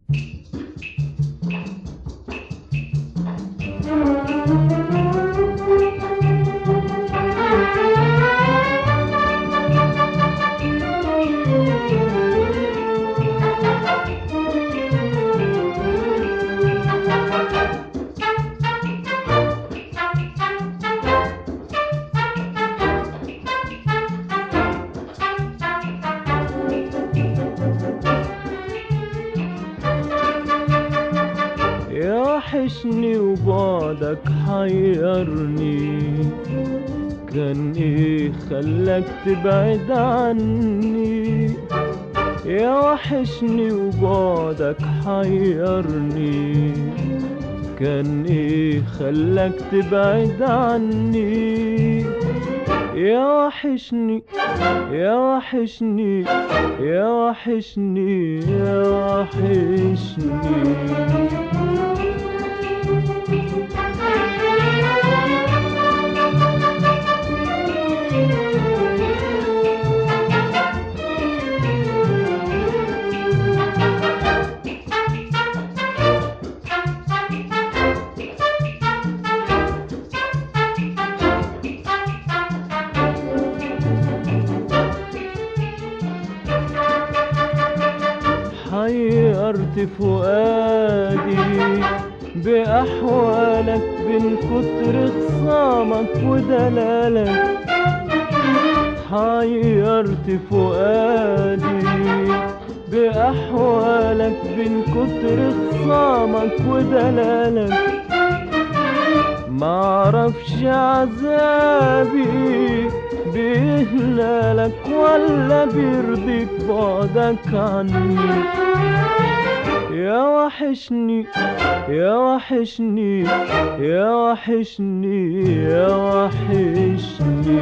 يوحشني وبعدك حيرني كان ايه خلاك تبعد عني يوحشني وبعدك حيرني كان ايه خلاك تبعد عني يوحشني يوحشني يوحشني يوحشني حيرت فؤادي بأحوالك بين كتر خصامك ودلالك حيرت فؤادي بأحوالك بين كتر خصامك ودلالك معرفش عذابي بيهلالك ولا بيرضيك بعدك عني يا وحشني يا وحشني يا وحشني يا وحشني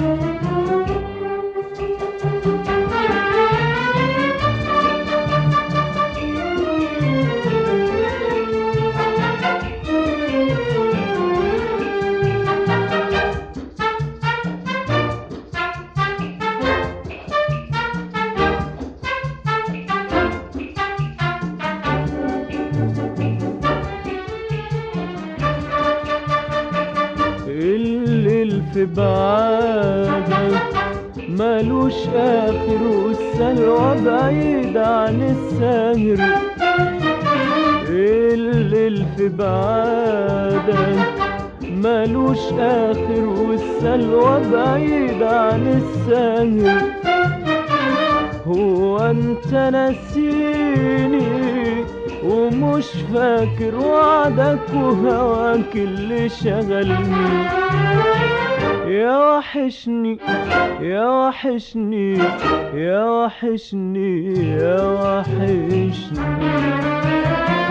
الليل في بعادك ملوش آخر والسلوى بعيد عن الساهر الليل في بعادك ملوش آخر والسلوى بعيد عن الساهر هو انت نسيني ومش فاكر وعدك وهواك اللي شغلني يا وحشني يا وحشني يا وحشني يا وحشني